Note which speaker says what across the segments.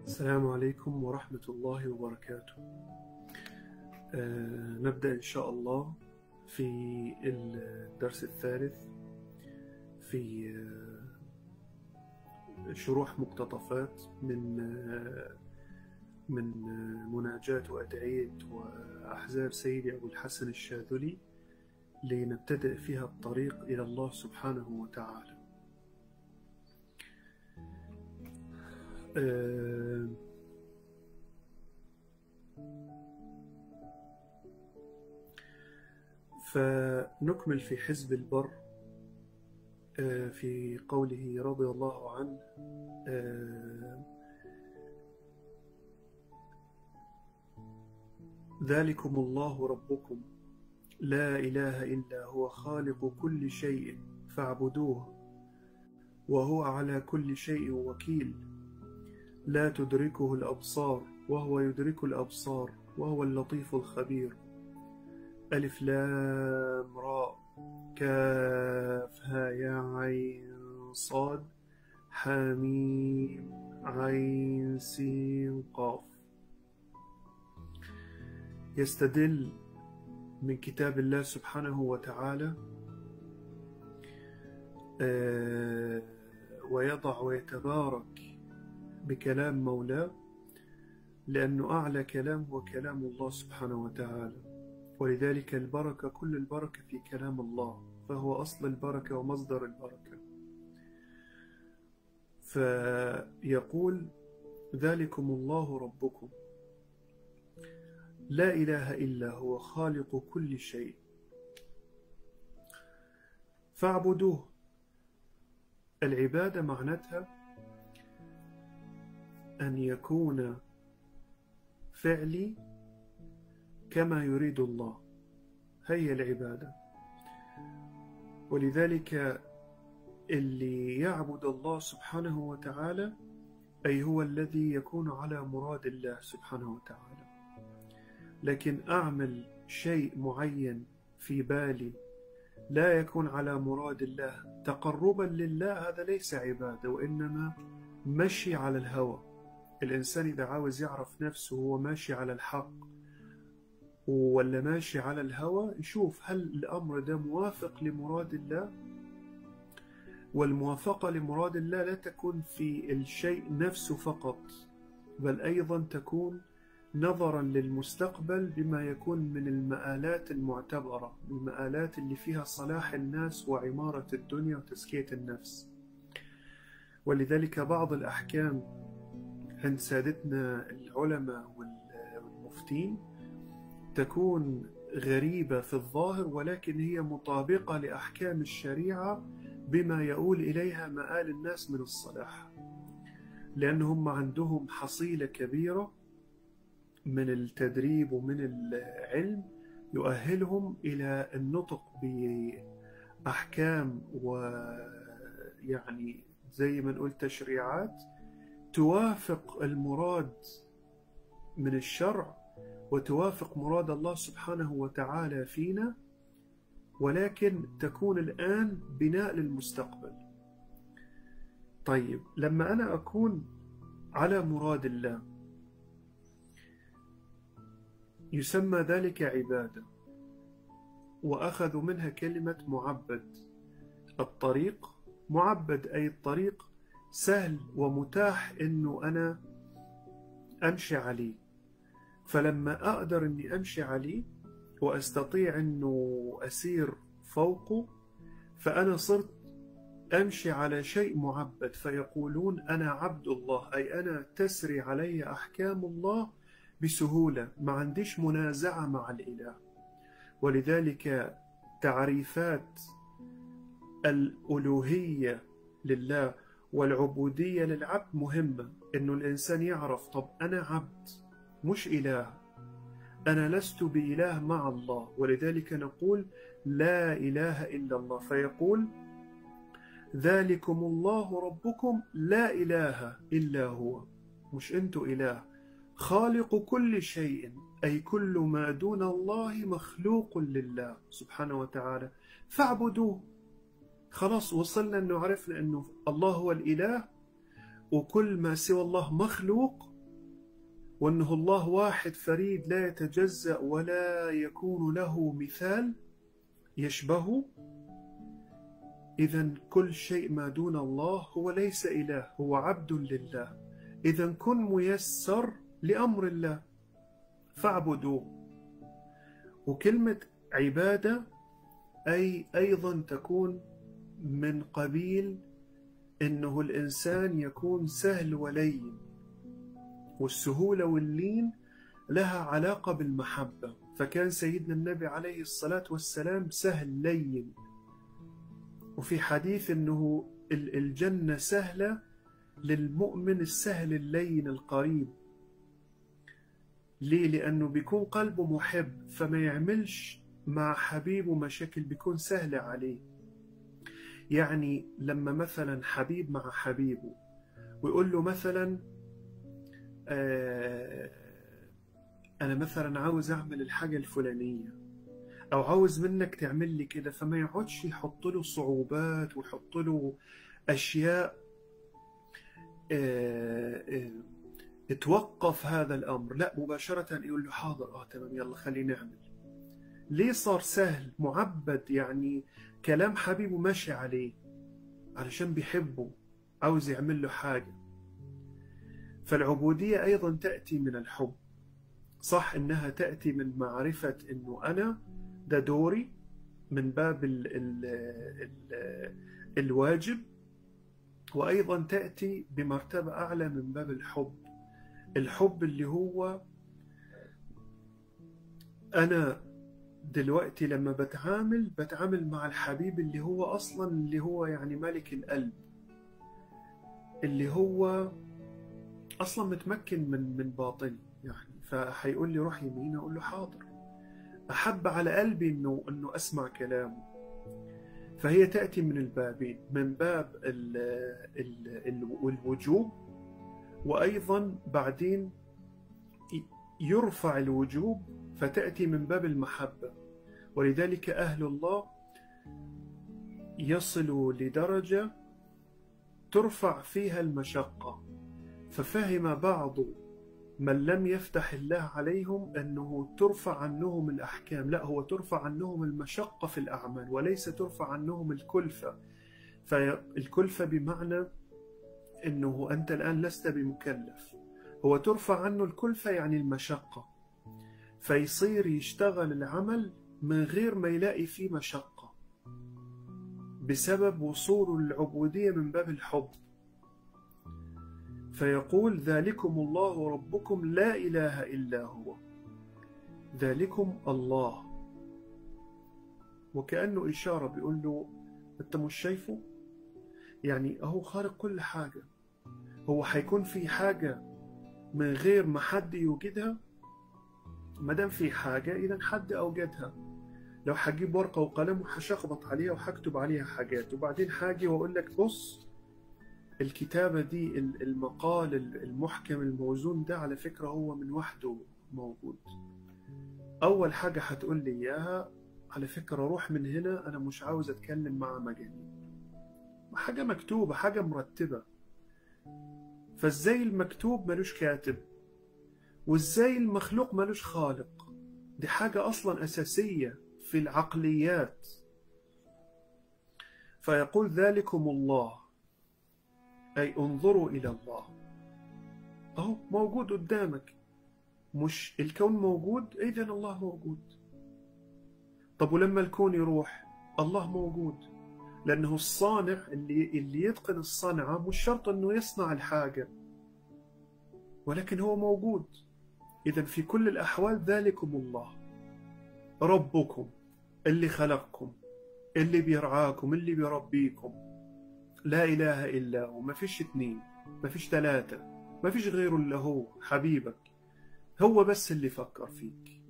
Speaker 1: السلام عليكم ورحمة الله وبركاته آه نبدأ إن شاء الله في الدرس الثالث في آه شروح مقتطفات من آه من آه مناجاة وأدعية وأحزاب سيدي أبو الحسن الشاذلي لنبتدئ فيها الطريق إلى الله سبحانه وتعالى آه، فنكمل في حزب البر آه، في قوله رضي الله عنه آه، ذلكم الله ربكم لا إله إلا هو خالق كل شيء فاعبدوه وهو على كل شيء وكيل لا تدركه الأبصار وهو يدرك الأبصار وهو اللطيف الخبير ألف لام راء كاف ها يا عين صاد حميم عين سين قاف يستدل من كتاب الله سبحانه وتعالى آه، ويضع ويتبارك بكلام مولاه لأنه أعلى كلام هو كلام الله سبحانه وتعالى ولذلك البركة كل البركة في كلام الله فهو أصل البركة ومصدر البركة فيقول ذلكم الله ربكم لا إله إلا هو خالق كل شيء فاعبدوه العبادة معناتها أن يكون فعلي كما يريد الله هي العبادة ولذلك اللي يعبد الله سبحانه وتعالى أي هو الذي يكون على مراد الله سبحانه وتعالى لكن أعمل شيء معين في بالي لا يكون على مراد الله تقربا لله هذا ليس عبادة وإنما مشي على الهوى الإنسان إذا عاوز يعرف نفسه هو ماشي على الحق ولا ماشي على الهوى يشوف هل الأمر ده موافق لمراد الله والموافقة لمراد الله لا تكون في الشيء نفسه فقط بل أيضا تكون نظرا للمستقبل بما يكون من المآلات المعتبرة المآلات اللي فيها صلاح الناس وعمارة الدنيا وتزكية النفس ولذلك بعض الأحكام عند سادتنا العلماء والمفتين تكون غريبة في الظاهر ولكن هي مطابقة لأحكام الشريعة بما يؤول إليها مآل الناس من الصلاح لأنهم عندهم حصيلة كبيرة من التدريب ومن العلم يؤهلهم إلى النطق بأحكام ويعني زي ما نقول تشريعات توافق المراد من الشرع وتوافق مراد الله سبحانه وتعالى فينا ولكن تكون الآن بناء للمستقبل طيب لما أنا أكون على مراد الله يسمى ذلك عبادة وأخذوا منها كلمة معبد الطريق معبد أي الطريق سهل ومتاح انه انا امشي عليه فلما اقدر اني امشي عليه واستطيع انه اسير فوقه فانا صرت امشي على شيء معبد فيقولون انا عبد الله اي انا تسري علي احكام الله بسهوله ما عنديش منازعه مع الاله ولذلك تعريفات الالوهيه لله والعبودية للعبد مهمة إنه الإنسان يعرف طب أنا عبد مش إله أنا لست بإله مع الله ولذلك نقول لا إله إلا الله فيقول ذلكم الله ربكم لا إله إلا هو مش أنتوا إله خالق كل شيء أي كل ما دون الله مخلوق لله سبحانه وتعالى فاعبدوه خلاص وصلنا انه عرفنا انه الله هو الاله وكل ما سوى الله مخلوق وأنه الله واحد فريد لا يتجزأ ولا يكون له مثال يشبهه إذا كل شيء ما دون الله هو ليس إله هو عبد لله إذا كن ميسر لأمر الله فاعبدوه وكلمة عبادة أي أيضا تكون من قبيل إنه الإنسان يكون سهل ولين والسهولة واللين لها علاقة بالمحبة فكان سيدنا النبي عليه الصلاة والسلام سهل لين وفي حديث أنه الجنة سهلة للمؤمن السهل اللين القريب ليه؟ لأنه بيكون قلبه محب فما يعملش مع حبيبه مشاكل بيكون سهلة عليه يعني لما مثلا حبيب مع حبيبه ويقول له مثلا آه أنا مثلا عاوز أعمل الحاجة الفلانية أو عاوز منك تعمل لي كده فما يقعدش يحط له صعوبات ويحط له أشياء آه آه توقف هذا الأمر لا مباشرة يقول له حاضر آه تمام يلا خلينا نعمل ليه صار سهل معبد يعني كلام حبيبه ماشي عليه علشان بيحبه عاوز يعمل له حاجة فالعبودية أيضا تأتي من الحب صح إنها تأتي من معرفة إنه أنا ده دوري من باب ال ال ال الواجب وأيضا تأتي بمرتبة أعلى من باب الحب الحب اللي هو أنا دلوقتي لما بتعامل بتعامل مع الحبيب اللي هو أصلا اللي هو يعني ملك القلب اللي هو أصلا متمكن من من باطني يعني فهيقول لي روح يمين أقول له حاضر أحب على قلبي إنه إنه أسمع كلامه فهي تأتي من البابين من باب ال ال ال الوجوب وأيضا بعدين يرفع الوجوب فتأتي من باب المحبة ولذلك أهل الله يصلوا لدرجة ترفع فيها المشقة ففهم بعض من لم يفتح الله عليهم أنه ترفع عنهم الأحكام لا هو ترفع عنهم المشقة في الأعمال وليس ترفع عنهم الكلفة فالكلفة بمعنى أنه أنت الآن لست بمكلف هو ترفع عنه الكلفة يعني المشقة فيصير يشتغل العمل من غير ما يلاقي فيه مشقة بسبب وصوله للعبودية من باب الحب فيقول ذلكم الله ربكم لا إله إلا هو ذلكم الله وكأنه إشارة بيقول له أنت مش شايفه يعني أهو خارق كل حاجة هو حيكون في حاجة من غير ما حد يوجدها ما دام في حاجة إذا حد أوجدها لو حجيب ورقة وقلم وحشخبط عليها وحكتب عليها حاجات وبعدين حاجي وأقول لك بص الكتابة دي المقال المحكم الموزون ده على فكرة هو من وحده موجود أول حاجة هتقول لي إياها على فكرة روح من هنا أنا مش عاوز أتكلم مع مجانين حاجة مكتوبة حاجة مرتبة فازاي المكتوب ملوش كاتب وازاي المخلوق ملوش خالق دي حاجة أصلا أساسية في العقليات فيقول ذلكم الله أي انظروا إلى الله أهو موجود قدامك مش الكون موجود إذا الله موجود طب ولما الكون يروح الله موجود لأنه الصانع اللي, اللي يتقن الصنعة مش شرط أنه يصنع الحاجة ولكن هو موجود إذا في كل الأحوال ذلكم الله ربكم اللي خلقكم اللي بيرعاكم اللي بيربيكم لا إله إلا هو ما فيش اتنين ما فيش تلاتة ما فيش غيره إلا هو حبيبك هو بس اللي فكر فيك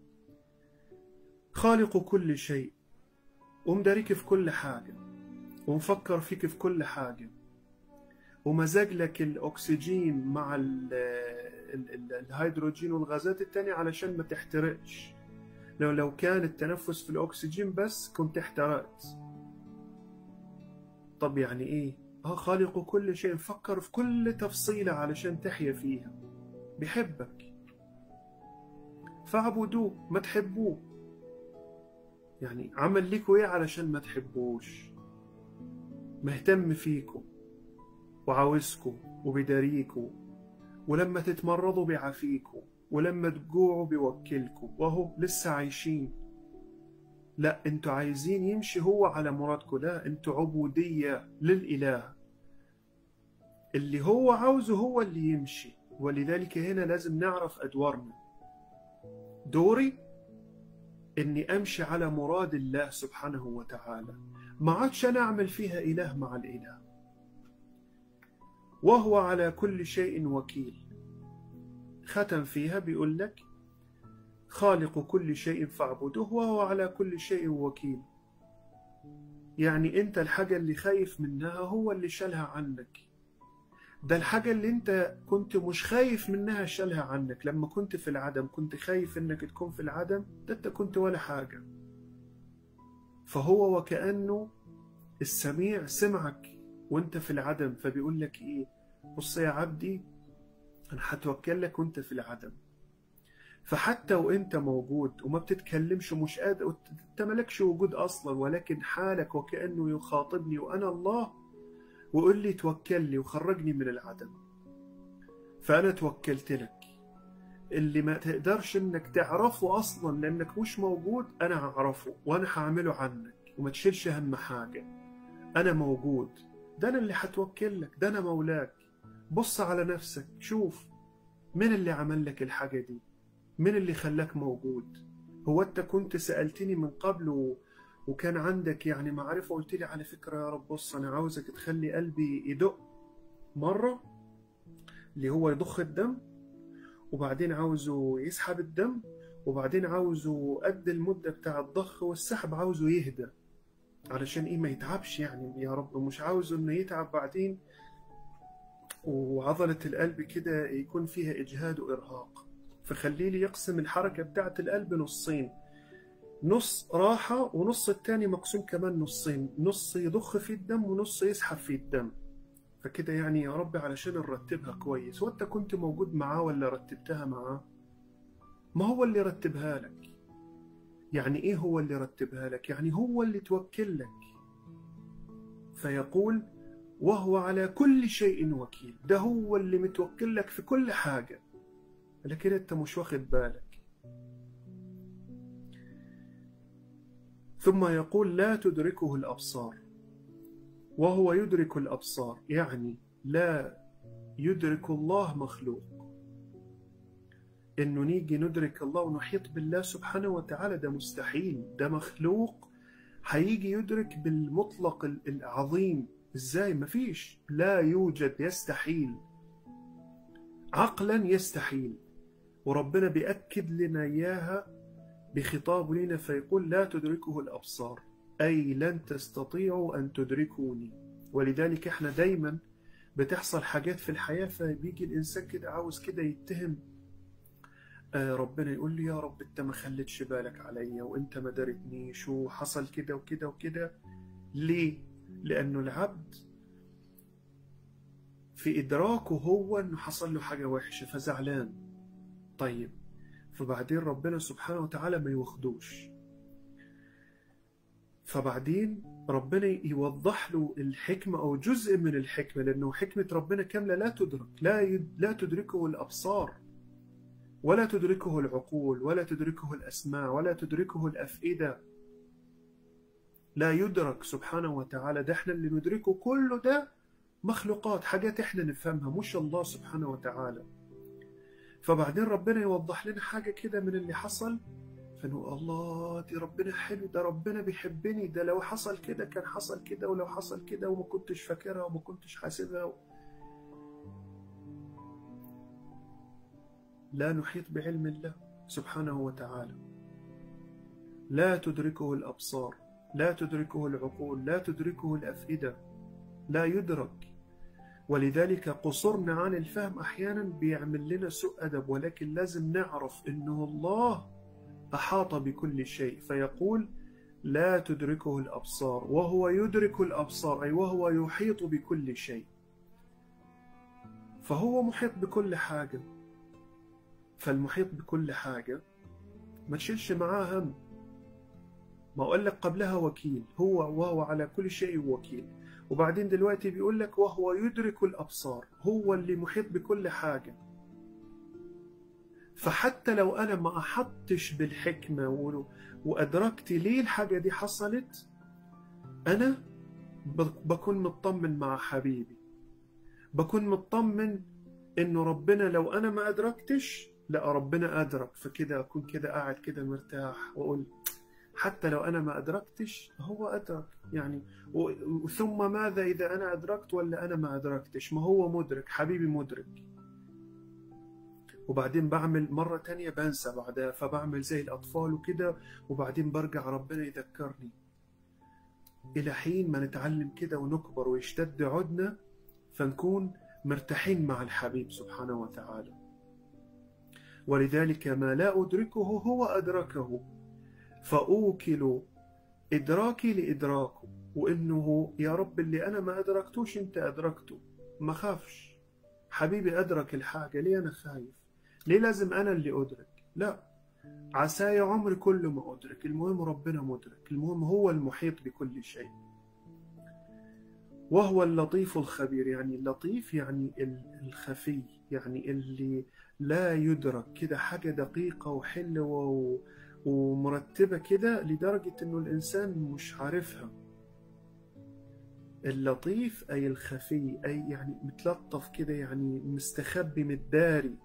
Speaker 1: خالق كل شيء ومداريك في كل حاجة ومفكر فيك في كل حاجة ومزاج لك الأكسجين مع ال ال ال الهيدروجين والغازات التانية علشان ما تحترقش لو لو كان التنفس في الأكسجين بس كنت احترقت طب يعني إيه؟ اه خالق كل شيء فكر في كل تفصيلة علشان تحيا فيها بيحبك فاعبدوه ما تحبوه يعني عمل لكم ايه علشان ما تحبوش مهتم فيكم وعاوزكم وبيداريكم ولما تتمرضوا بيعافيكم ولما تجوعوا بيوكلكم وهو لسه عايشين لا انتوا عايزين يمشي هو على مرادكم لا انتوا عبودية للإله اللي هو عاوزه هو اللي يمشي ولذلك هنا لازم نعرف أدوارنا دوري إني أمشي على مراد الله سبحانه وتعالى ما عادش أنا أعمل فيها إله مع الإله وهو على كل شيء وكيل ختم فيها بيقول لك خالق كل شيء فاعبده وهو على كل شيء وكيل يعني انت الحاجة اللي خايف منها هو اللي شالها عنك ده الحاجة اللي انت كنت مش خايف منها شالها عنك لما كنت في العدم كنت خايف انك تكون في العدم ده انت كنت ولا حاجة فهو وكأنه السميع سمعك وانت في العدم فبيقول لك ايه بص يا عبدي انا هتوكل لك وانت في العدم فحتى وانت موجود وما بتتكلمش ومش قادر انت مالكش وجود اصلا ولكن حالك وكانه يخاطبني وانا الله ويقول لي توكل لي وخرجني من العدم فانا توكلت لك اللي ما تقدرش انك تعرفه اصلا لانك مش موجود انا هعرفه وانا هعمله عنك وما تشيلش هم حاجه انا موجود ده انا اللي هتوكل لك ده انا مولاك بص على نفسك شوف مين اللي عمل لك الحاجه دي مين اللي خلاك موجود هو انت كنت سألتني من قبل و... وكان عندك يعني معرفة قلت لي على فكرة يا رب بص أنا عاوزك تخلي قلبي يدق مرة اللي هو يضخ الدم وبعدين عاوزه يسحب الدم وبعدين عاوزه قد المدة بتاع الضخ والسحب عاوزه يهدى علشان ايه ما يتعبش يعني يا رب مش عاوزه انه يتعب بعدين وعضلة القلب كده يكون فيها إجهاد وإرهاق فخليه لي يقسم الحركة بتاعة القلب نصين نص راحة ونص التاني مقسوم كمان نصين نص يضخ فيه الدم ونص يسحب فيه الدم فكده يعني يا رب علشان نرتبها كويس وانت كنت موجود معاه ولا رتبتها معاه ما هو اللي رتبها لك يعني ايه هو اللي رتبها لك يعني هو اللي توكل لك فيقول وهو على كل شيء وكيل ده هو اللي متوكل لك في كل حاجة لكن انت مش واخد بالك ثم يقول لا تدركه الأبصار وهو يدرك الأبصار يعني لا يدرك الله مخلوق إنه نيجي ندرك الله ونحيط بالله سبحانه وتعالى ده مستحيل ده مخلوق هيجي يدرك بالمطلق العظيم ازاي مفيش لا يوجد يستحيل عقلا يستحيل وربنا بيأكد لنا إياها بخطاب لنا فيقول لا تدركه الأبصار أي لن تستطيعوا أن تدركوني ولذلك احنا دايما بتحصل حاجات في الحياة فبيجي الإنسان كده عاوز كده يتهم آه ربنا يقول لي يا رب انت ما خليتش بالك عليا وانت ما دارتنيش وحصل كده وكده وكده ليه؟ لأنه العبد في إدراكه هو أنه حصل له حاجة وحشة فزعلان طيب فبعدين ربنا سبحانه وتعالى ما يوخدوش فبعدين ربنا يوضح له الحكمة أو جزء من الحكمة لأنه حكمة ربنا كاملة لا تدرك لا يد لا تدركه الأبصار ولا تدركه العقول ولا تدركه الأسماع ولا تدركه الأفئدة لا يدرك سبحانه وتعالى ده احنا اللي ندركه كله ده مخلوقات حاجات احنا نفهمها مش الله سبحانه وتعالى فبعدين ربنا يوضح لنا حاجة كده من اللي حصل فنقول الله دي ربنا حلو ده ربنا بيحبني ده لو حصل كده كان حصل كده ولو حصل كده وما كنتش فاكرها وما كنتش حاسبها لا نحيط بعلم الله سبحانه وتعالى لا تدركه الأبصار لا تدركه العقول لا تدركه الأفئدة لا يدرك ولذلك قصرنا عن الفهم أحيانا بيعمل لنا سوء أدب ولكن لازم نعرف أنه الله أحاط بكل شيء فيقول لا تدركه الأبصار وهو يدرك الأبصار أي وهو يحيط بكل شيء فهو محيط بكل حاجة فالمحيط بكل حاجة ما تشيلش معاه هم ما أقول لك قبلها وكيل هو وهو على كل شيء وكيل وبعدين دلوقتي بيقول لك وهو يدرك الأبصار هو اللي محيط بكل حاجة فحتى لو أنا ما أحطش بالحكمة وأدركت ليه الحاجة دي حصلت أنا بكون مطمن مع حبيبي بكون مطمن إنه ربنا لو أنا ما أدركتش لا ربنا أدرك فكده أكون كده قاعد كده مرتاح وأقول حتى لو أنا ما أدركتش هو أدرك يعني ثم ماذا إذا أنا أدركت ولا أنا ما أدركتش ما هو مدرك حبيبي مدرك وبعدين بعمل مرة تانية بنسى بعدها فبعمل زي الأطفال وكده وبعدين برجع ربنا يذكرني إلى حين ما نتعلم كده ونكبر ويشتد عدنا فنكون مرتاحين مع الحبيب سبحانه وتعالى ولذلك ما لا أدركه هو أدركه فأوكل إدراكي لإدراكه وإنه يا رب اللي أنا ما أدركتوش أنت أدركته ما خافش حبيبي أدرك الحاجة ليه أنا خايف ليه لازم أنا اللي أدرك لا عساي عمري كله ما أدرك المهم ربنا مدرك المهم هو المحيط بكل شيء وهو اللطيف الخبير يعني اللطيف يعني الخفي يعني اللي لا يدرك كده حاجة دقيقة وحلوة ومرتبة كده لدرجة إنه الإنسان مش عارفها اللطيف أي الخفي أي يعني متلطف كده يعني مستخبي متداري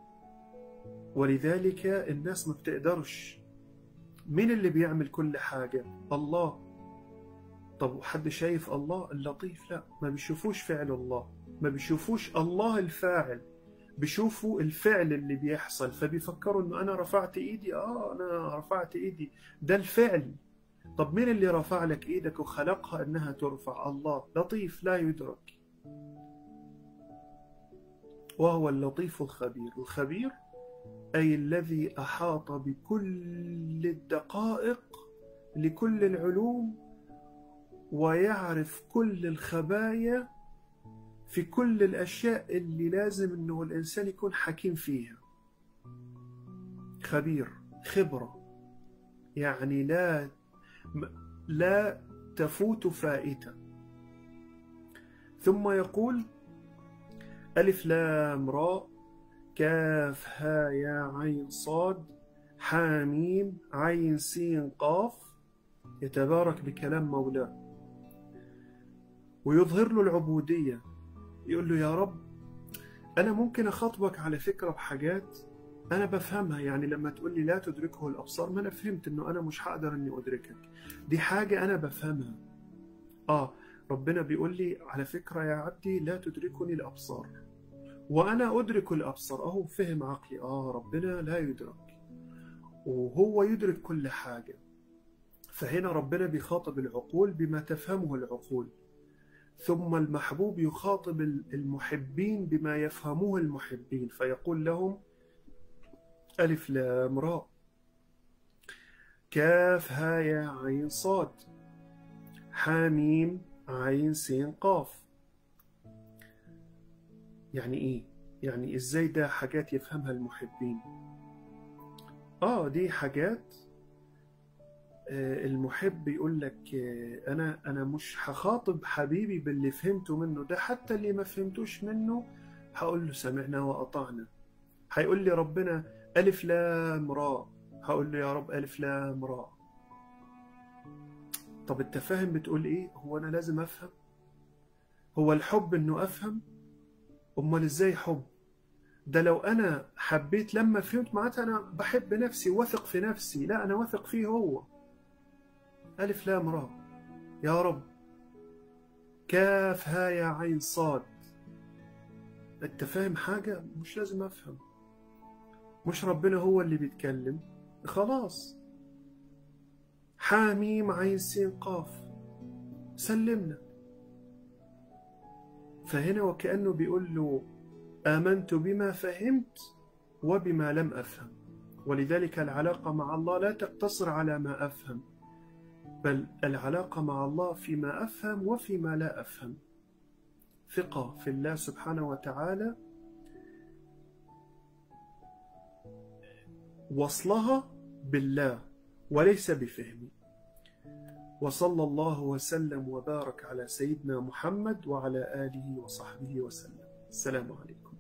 Speaker 1: ولذلك الناس ما بتقدرش مين اللي بيعمل كل حاجة الله طب حد شايف الله اللطيف لا ما بيشوفوش فعل الله ما بيشوفوش الله الفاعل بيشوفوا الفعل اللي بيحصل فبيفكروا انه انا رفعت ايدي اه انا رفعت ايدي ده الفعل طب مين اللي رفع لك ايدك وخلقها انها ترفع الله لطيف لا يدرك وهو اللطيف الخبير الخبير أي الذي أحاط بكل الدقائق لكل العلوم ويعرف كل الخبايا في كل الأشياء اللي لازم أنه الإنسان يكون حكيم فيها خبير خبرة يعني لا لا تفوت فائتة ثم يقول ألف لام راء كاف ها يا عين صاد حاميم عين سين قاف يتبارك بكلام مولاه ويظهر له العبودية يقول له يا رب أنا ممكن أخاطبك على فكرة بحاجات أنا بفهمها يعني لما تقول لي لا تدركه الأبصار ما أنا فهمت إنه أنا مش هقدر إني أدركك دي حاجة أنا بفهمها آه ربنا بيقول لي على فكرة يا عبدي لا تدركني الأبصار وأنا أدرك الأبصار أهو فهم عقلي آه ربنا لا يدرك وهو يدرك كل حاجة فهنا ربنا بيخاطب العقول بما تفهمه العقول ثم المحبوب يخاطب المحبين بما يفهمه المحبين فيقول لهم ألف لام راء كاف ها يا عين صاد حاميم عين سين قاف يعني ايه يعني ازاي ده حاجات يفهمها المحبين اه دي حاجات آه، المحب يقول لك آه، انا انا مش هخاطب حبيبي باللي فهمته منه ده حتى اللي ما فهمتوش منه هقول له سمعنا واطعنا هيقول لي ربنا الف لام راء هقول له يا رب الف لام راء طب انت فاهم بتقول ايه هو انا لازم افهم هو الحب انه افهم امال ازاي حب ده لو انا حبيت لما فهمت معناتها انا بحب نفسي واثق في نفسي لا انا واثق فيه هو الف لام را يا رب كاف ها يا عين صاد انت فاهم حاجة مش لازم افهم مش ربنا هو اللي بيتكلم خلاص حاميم عين سين قاف سلمنا فهنا وكأنه بيقول له آمنت بما فهمت وبما لم أفهم ولذلك العلاقة مع الله لا تقتصر على ما أفهم بل العلاقة مع الله فيما أفهم وفيما لا أفهم ثقة في الله سبحانه وتعالى وصلها بالله وليس بفهمي وصلى الله وسلم وبارك على سيدنا محمد وعلى آله وصحبه وسلم السلام عليكم